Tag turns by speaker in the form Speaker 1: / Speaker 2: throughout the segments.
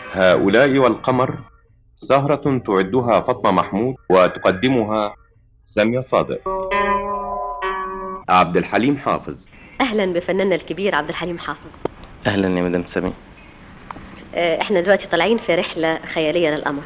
Speaker 1: هؤلاء والقمر سهرة تعدها فاطمة محمود وتقدمها سامية صادق عبد الحليم حافظ
Speaker 2: اهلا بفناننا الكبير عبد الحليم حافظ
Speaker 3: اهلا يا مدام سامي
Speaker 2: آه، احنا دلوقتي طالعين في رحله خياليه للقمر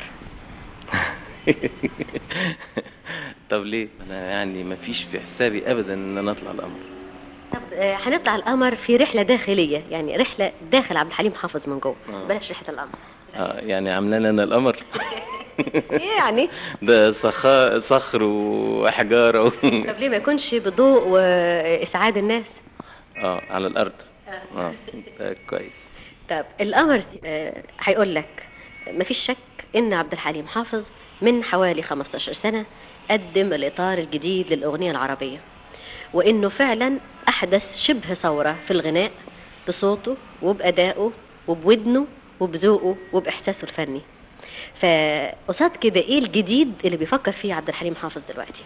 Speaker 3: طب ليه انا يعني ما فيش في حسابي ابدا ان انا اطلع القمر
Speaker 2: طب آه، هنطلع القمر في رحله داخليه يعني رحله داخل عبد الحليم حافظ من جوه
Speaker 3: آه.
Speaker 2: بلاش رحله القمر
Speaker 3: اه يعني عاملان انا القمر
Speaker 2: يعني
Speaker 3: ده صخا صخر واحجار و...
Speaker 2: طب ليه ما يكونش بضوء واسعاد الناس
Speaker 3: اه على الارض اه ده كويس
Speaker 2: طب القمر آه، هيقول لك مفيش شك ان عبد الحليم حافظ من حوالي 15 سنه قدم الاطار الجديد للاغنيه العربيه وانه فعلا احدث شبه ثوره في الغناء بصوته وبادائه وبودنه وبذوقه وباحساسه الفني فقصاد كده ايه الجديد اللي بيفكر فيه عبد الحليم حافظ دلوقتي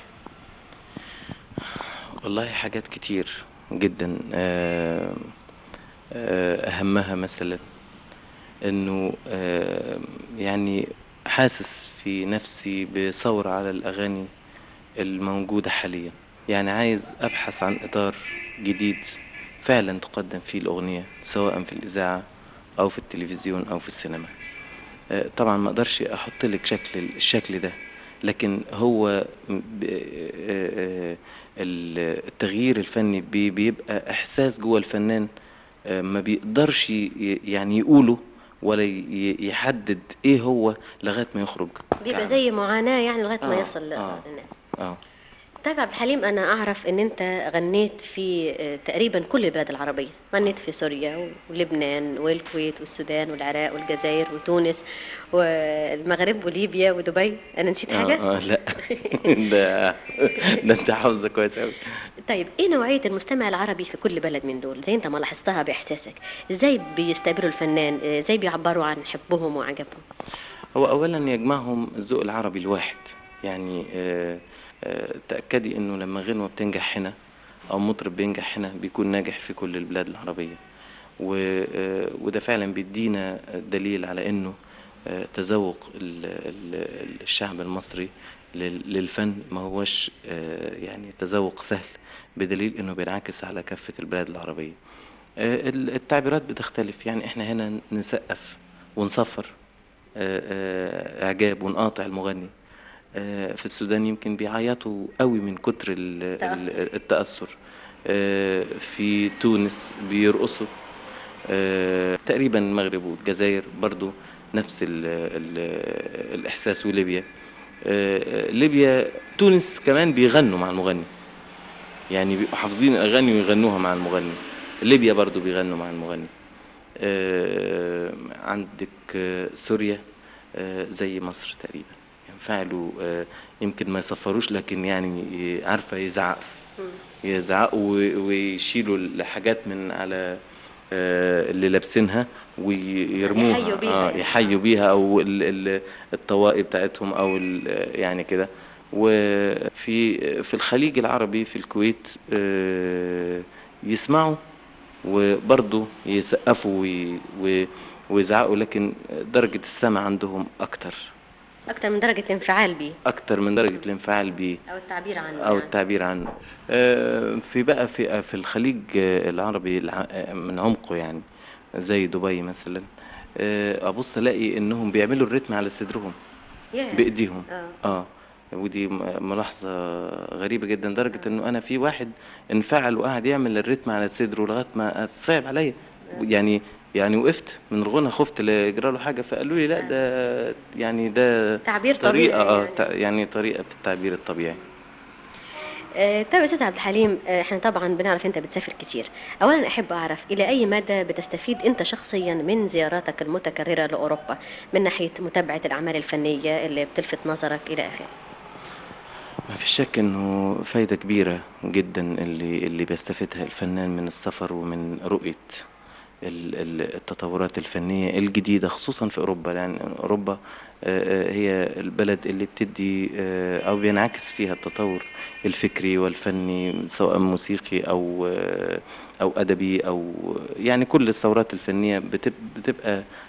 Speaker 3: والله حاجات كتير جدا آه، آه، اهمها مثلا انه آه، يعني حاسس في نفسي بثورة على الاغاني الموجودة حاليا يعني عايز ابحث عن اطار جديد فعلا تقدم فيه الاغنية سواء في الاذاعة او في التلفزيون او في السينما آه، طبعا ما اقدرش احط لك شكل الشكل ده لكن هو ب- آه، آه، ال- التغيير الفني بي- بيبقى احساس جوه الفنان آه، ما بيقدرش ي- يعني يقوله ولا ي- يحدد ايه هو لغايه ما يخرج
Speaker 2: بيبقى
Speaker 3: يعني.
Speaker 2: زي معاناه يعني لغايه ما
Speaker 3: آه،
Speaker 2: يصل
Speaker 3: آه.
Speaker 2: للناس
Speaker 3: اه
Speaker 2: طيب عبد الحليم انا اعرف ان انت غنيت في آه، تقريبا كل البلاد العربيه غنيت في سوريا ولبنان والكويت والسودان والعراق والجزائر وتونس والمغرب وليبيا ودبي انا نسيت حاجه
Speaker 3: اه, آه لا ده ده انت حافظه كويس قوي
Speaker 2: طيب ايه نوعيه المستمع العربي في كل بلد من دول زي انت ما لاحظتها باحساسك ازاي بيستقبلوا الفنان آه، ازاي بيعبروا عن حبهم وعجبهم
Speaker 3: هو اولا يجمعهم الذوق العربي الواحد يعني آه، آه، تاكدي انه لما غنوه بتنجح هنا او مطرب بينجح هنا بيكون ناجح في كل البلاد العربيه و- آه، وده فعلا بيدينا دليل على انه آه، تذوق ال- ال- الشعب المصري لل- للفن ما هوش آه، يعني تذوق سهل بدليل انه بينعكس على كافه البلاد العربيه آه، ال- التعبيرات بتختلف يعني احنا هنا نسقف ونصفر آه، آه، اعجاب ونقاطع المغني آه، في السودان يمكن بيعيطوا قوي من كتر ال- ال- التأثر آه، في تونس بيرقصوا آه، تقريبا المغرب والجزائر برضو نفس ال ال الإحساس وليبيا آه، ليبيا تونس كمان بيغنوا مع المغني يعني بيبقوا حافظين الأغاني ويغنوها مع المغني ليبيا برضو بيغنوا مع المغني آه، عندك آه، سوريا آه، زي مصر تقريبا ينفعلوا آه، يمكن ما يصفروش لكن يعني ي- عارفة يزعقوا يزعقوا و- ويشيلوا الحاجات من على آه، اللي لابسينها ويرموها
Speaker 2: يحيوا بيها
Speaker 3: آه
Speaker 2: يعني.
Speaker 3: يحيوا بيها او ال- ال- الطواقي بتاعتهم او ال- يعني كده وفي في الخليج العربي في الكويت آه، يسمعوا وبرضه يسقفوا وي- و- ويزعقوا لكن درجة السمع عندهم أكتر
Speaker 2: اكتر من درجه الانفعال بيه
Speaker 3: أكتر من درجة الانفعال بيه
Speaker 2: او التعبير عنه
Speaker 3: أو
Speaker 2: يعني.
Speaker 3: التعبير عنه آه، في بقى في في الخليج آه، العربي الع- آه، من عمقه يعني زي دبي مثلا آه، أبص ألاقي إنهم بيعملوا الريتم على صدرهم
Speaker 2: ياه.
Speaker 3: بإيديهم
Speaker 2: اه
Speaker 3: اه ودي م- ملاحظة غريبة جدا لدرجة انه انا في واحد انفعل وقعد يعمل الريتم على صدره لغاية ما صعب عليا يعني يعني وقفت من الغنى خفت لا يجرى له حاجة فقالوا لي لا ده يعني ده
Speaker 2: تعبير طبيعي
Speaker 3: طريقة اه
Speaker 2: يعني.
Speaker 3: تع- يعني طريقة في التعبير الطبيعي
Speaker 2: آه، طيب يا استاذ عبد الحليم آه، احنا طبعا بنعرف انت بتسافر كتير اولا احب اعرف الى اي مدى بتستفيد انت شخصيا من زياراتك المتكرره لاوروبا من ناحيه متابعه الاعمال الفنيه اللي بتلفت نظرك الى اخره
Speaker 3: ما في شك انه فايدة كبيرة جدا اللي اللي بيستفيدها الفنان من السفر ومن رؤية ال- ال- التطورات الفنية الجديدة خصوصا في أوروبا لأن أوروبا آه، آه، هي البلد اللي بتدي آه، أو بينعكس فيها التطور الفكري والفني سواء موسيقي أو آه، أو أدبي أو يعني كل الثورات الفنية بتب- بتبقى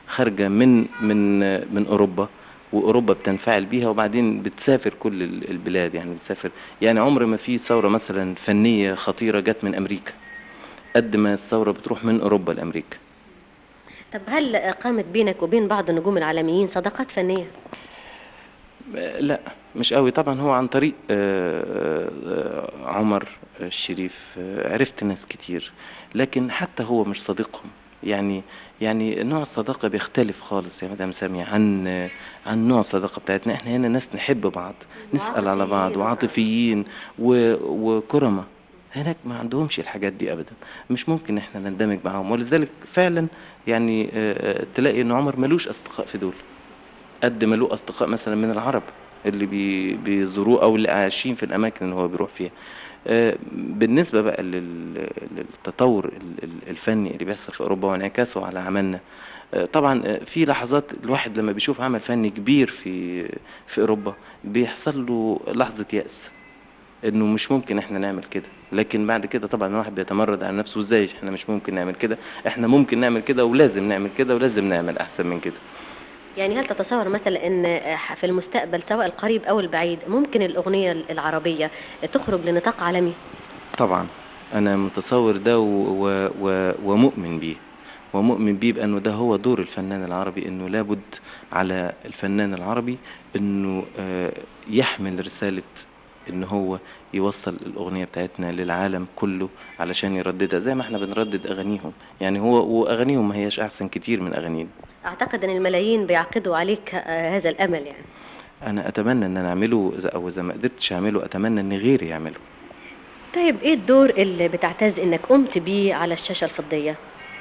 Speaker 3: خارجه من من من اوروبا واوروبا بتنفعل بيها وبعدين بتسافر كل ال- البلاد يعني بتسافر يعني عمر ما في ثوره مثلا فنيه خطيره جت من امريكا قد ما الثوره بتروح من اوروبا لامريكا
Speaker 2: طب هل قامت بينك وبين بعض النجوم العالميين صداقات فنية؟
Speaker 3: آه، لا مش قوي طبعا هو عن طريق آه، آه، عمر الشريف آه، عرفت ناس كتير لكن حتى هو مش صديقهم يعني يعني نوع الصداقة بيختلف خالص يا مدام سامية عن آه، عن نوع الصداقة بتاعتنا احنا هنا ناس نحب بعض نسأل على بعض وعاطفيين و- وكرمة هناك ما عندهمش الحاجات دي ابدا مش ممكن احنا نندمج معاهم ولذلك فعلا يعني آه، آه، تلاقي ان عمر ملوش اصدقاء في دول قد ما له اصدقاء مثلا من العرب اللي بي بيزوروه او اللي عايشين في الاماكن اللي هو بيروح فيها آه، بالنسبه بقى لل- للتطور ال- ال- الفني اللي بيحصل في اوروبا وانعكاسه على عملنا آه، طبعا آه، في لحظات الواحد لما بيشوف عمل فني كبير في في اوروبا بيحصل له لحظه يأس انه مش ممكن احنا نعمل كده لكن بعد كده طبعا الواحد بيتمرد على نفسه ازاي احنا مش ممكن نعمل كده احنا ممكن نعمل كده ولازم نعمل كده ولازم نعمل احسن من كده
Speaker 2: يعني هل تتصور مثلا ان في المستقبل سواء القريب او البعيد ممكن الاغنيه العربيه تخرج لنطاق عالمي
Speaker 3: طبعا انا متصور ده و... و... و... ومؤمن بيه ومؤمن بيه بانه ده هو دور الفنان العربي انه لابد على الفنان العربي انه آه، يحمل رسالة ان هو يوصل الاغنية بتاعتنا للعالم كله علشان يرددها زي ما احنا بنردد اغانيهم يعني هو واغانيهم ما هياش احسن كتير من اغانينا
Speaker 2: اعتقد ان الملايين بيعقدوا عليك آه، هذا الامل يعني
Speaker 3: انا اتمنى ان انا اعمله إذا- او اذا ما قدرتش اعمله اتمنى ان غيري يعمله
Speaker 2: طيب ايه الدور اللي بتعتز انك قمت بيه على الشاشه الفضيه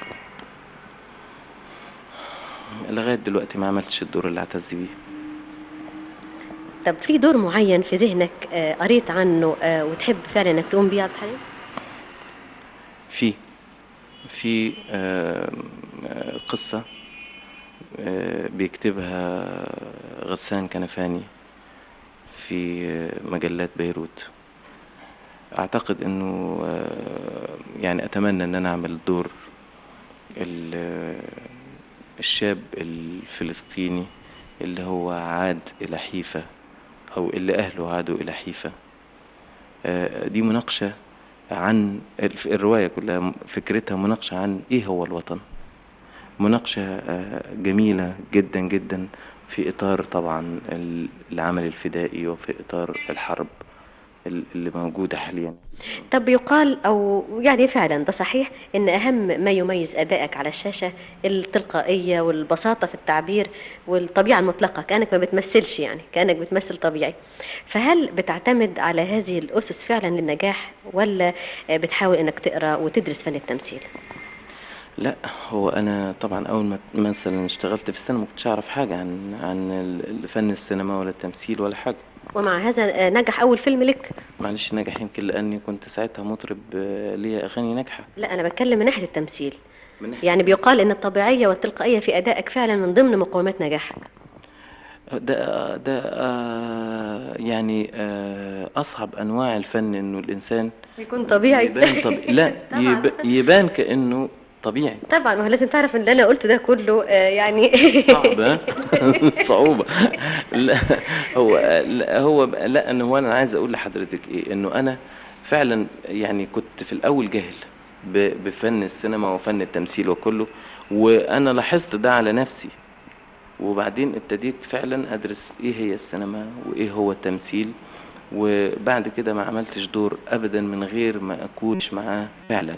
Speaker 3: لغاية دلوقتي ما عملتش الدور اللي اعتز بيه
Speaker 2: طب في دور معين في ذهنك آه، قريت عنه آه، وتحب فعلا انك تقوم بيه يا عبد الحليم
Speaker 3: في في آه، آه، قصة آه، بيكتبها غسان كنفاني في آه، مجلات بيروت اعتقد انه آه، يعني اتمنى ان انا اعمل دور ال- آه، الشاب الفلسطيني اللي هو عاد الى حيفا او اللي اهله عادوا الى حيفا آه، دي مناقشة عن الف- الرواية كلها م- فكرتها مناقشة عن ايه هو الوطن مناقشة آه، جميلة جدا جدا في اطار طبعا ال- العمل الفدائي وفي اطار الحرب ال- اللي موجودة حاليا
Speaker 2: طب يقال او يعني فعلا ده صحيح ان اهم ما يميز ادائك على الشاشه التلقائيه والبساطه في التعبير والطبيعه المطلقه كانك ما بتمثلش يعني كانك بتمثل طبيعي فهل بتعتمد على هذه الاسس فعلا للنجاح ولا آه، بتحاول انك تقرا وتدرس فن التمثيل
Speaker 3: لا هو انا طبعا اول ما مثلا اشتغلت في السينما ما كنتش اعرف حاجة عن عن ال- فن السينما ولا التمثيل ولا حاجة
Speaker 2: ومع هذا آه، نجح اول فيلم لك
Speaker 3: معلش نجح يمكن لاني كنت ساعتها مطرب آه، ليا اغاني ناجحة
Speaker 2: لا انا بتكلم من ناحيه التمثيل
Speaker 3: من ناحية
Speaker 2: يعني بيقال ان الطبيعيه والتلقائيه في ادائك فعلا من ضمن مقومات نجاحك
Speaker 3: ده ده آه، يعني آه، اصعب انواع الفن انه الانسان
Speaker 2: يكون طبيعي
Speaker 3: يبان طبيعي لا
Speaker 2: طبعاً.
Speaker 3: يب- يبان كانه طبيعي
Speaker 2: طبعا ما هو لازم تعرف ان اللي انا قلته ده كله آه، يعني
Speaker 3: صعب ها؟ صعوبة لا هو لا هو لا انه هو انا عايز اقول لحضرتك ايه انه انا فعلا يعني كنت في الاول جاهل ب- بفن السينما وفن التمثيل وكله وانا لاحظت ده على نفسي وبعدين ابتديت فعلا ادرس ايه هي السينما وايه هو التمثيل وبعد كده ما عملتش دور ابدا من غير ما اكونش معاه فعلا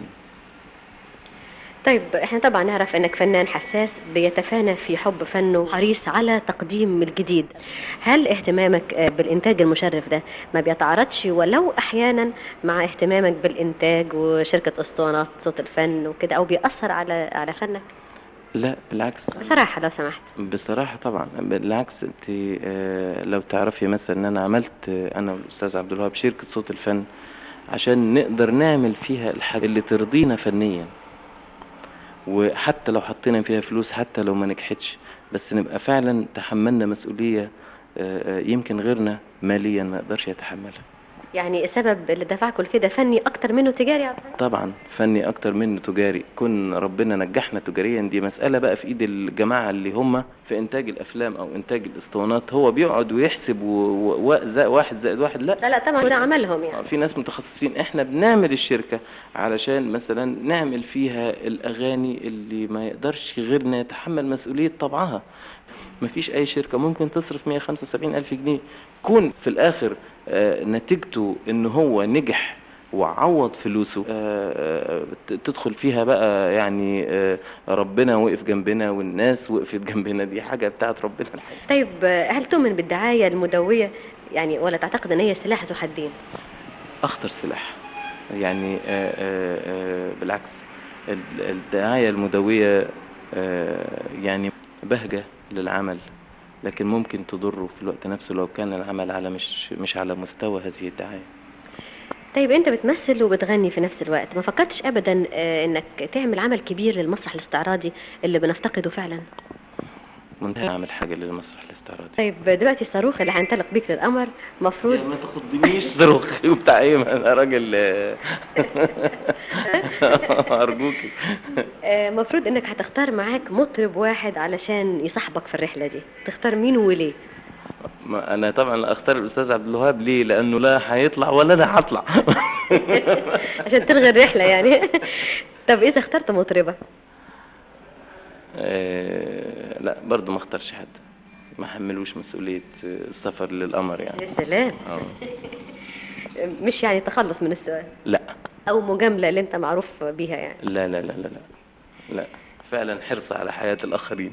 Speaker 2: طيب احنا طبعا نعرف انك فنان حساس بيتفانى في حب فنه حريص على تقديم الجديد هل اهتمامك آه، بالانتاج المشرف ده ما بيتعارضش ولو احيانا مع اهتمامك بالانتاج وشركة اسطوانات صوت الفن وكده او بيأثر على على فنك
Speaker 3: لا بالعكس
Speaker 2: بصراحة لو سمحت
Speaker 3: بصراحة طبعا بالعكس انت آه، لو تعرفي مثلا ان انا عملت آه، انا والاستاذ عبد الوهاب شركة صوت الفن عشان نقدر نعمل فيها الحاجة اللي ترضينا فنيا وحتى لو حطينا فيها فلوس حتى لو ما نجحتش بس نبقى فعلا تحملنا مسؤولية آه، آه، يمكن غيرنا ماليا ما يقدرش يتحملها
Speaker 2: يعني السبب اللي دفعكم لكده فني اكتر منه تجاري يا عبد الحليم؟
Speaker 3: طبعا فني اكتر منه تجاري كون ربنا نجحنا تجاريا دي مسألة بقى في ايد الجماعة اللي هم في انتاج الافلام او انتاج الاسطوانات هو بيقعد ويحسب و... و... و... زائد واحد زائد واحد لا
Speaker 2: لا لا طبعا ده عملهم يعني
Speaker 3: في ناس متخصصين احنا بنعمل الشركة علشان مثلا نعمل فيها الاغاني اللي ما يقدرش غيرنا يتحمل مسؤولية طبعها مفيش اي شركة ممكن تصرف 175 الف جنيه كون في الاخر آه، نتيجته ان هو نجح وعوض فلوسه آه، آه، تدخل فيها بقى يعني آه، ربنا وقف جنبنا والناس وقفت جنبنا دي حاجة بتاعت ربنا الحقيقة
Speaker 2: طيب آه، هل تؤمن بالدعايه المدويه يعني ولا تعتقد ان هي سلاح ذو حدين
Speaker 3: اخطر سلاح يعني آه، آه، آه، بالعكس ال- الدعاية المدوية آه، يعني بهجة للعمل لكن ممكن تضره في الوقت نفسه لو كان العمل على مش مش على مستوى هذه الدعاية
Speaker 2: طيب انت بتمثل وبتغني في نفس الوقت ما فكرتش ابدا آه، انك تعمل عمل كبير للمسرح الاستعراضي اللي بنفتقده فعلا
Speaker 3: منتهى اعمل حاجة للمسرح الاستعراضي
Speaker 2: طيب دلوقتي الصاروخ اللي هينطلق بيك للقمر مفروض
Speaker 3: ما تاخدنيش صاروخ وبتاع ايه ما انا راجل آه، ارجوكي
Speaker 2: آه، مفروض انك هتختار معاك مطرب واحد علشان يصاحبك في الرحله دي تختار مين وليه
Speaker 3: ما انا طبعا اختار الاستاذ عبد الوهاب ليه لانه لا هيطلع ولا انا هطلع
Speaker 2: عشان تلغي الرحله يعني طب اذا اخترت مطربه
Speaker 3: آه، لا برضو ما اختارش حد ما حملوش مسؤولية آه، السفر للقمر يعني
Speaker 2: يا سلام
Speaker 3: اه
Speaker 2: مش يعني تخلص من السؤال
Speaker 3: لا
Speaker 2: او مجامله اللي انت معروف بيها يعني
Speaker 3: لا لا لا لا لا لا فعلا حرص على حياة الآخرين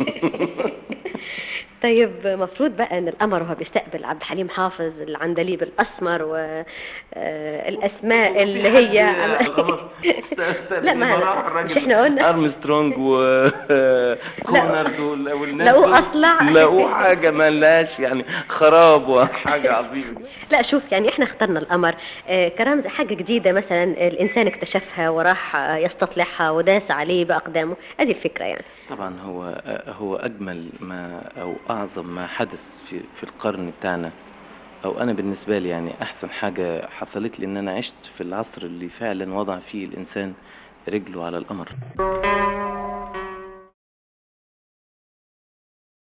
Speaker 2: طيب مفروض بقى ان القمر وهو بيستقبل عبد الحليم حافظ العندليب الاسمر والاسماء اللي هي لا، ما- مش إحنا قلنا؟
Speaker 3: ارمسترونج وكونرد والناس
Speaker 2: لقوه
Speaker 3: دول
Speaker 2: أصلع.
Speaker 3: لقوه حاجة ملاش يعني خراب وحاجة عظيمة
Speaker 2: لا شوف يعني احنا اخترنا القمر آه، كرمز حاجه جديده مثلا الانسان اكتشفها وراح آه، يستطلعها وداس عليه باقدامه ادي الفكره يعني
Speaker 3: طبعا هو هو اجمل ما او اعظم ما حدث في في القرن بتاعنا او انا بالنسبه لي يعني احسن حاجه حصلت لي ان انا عشت في العصر اللي فعلا وضع فيه الانسان رجله على القمر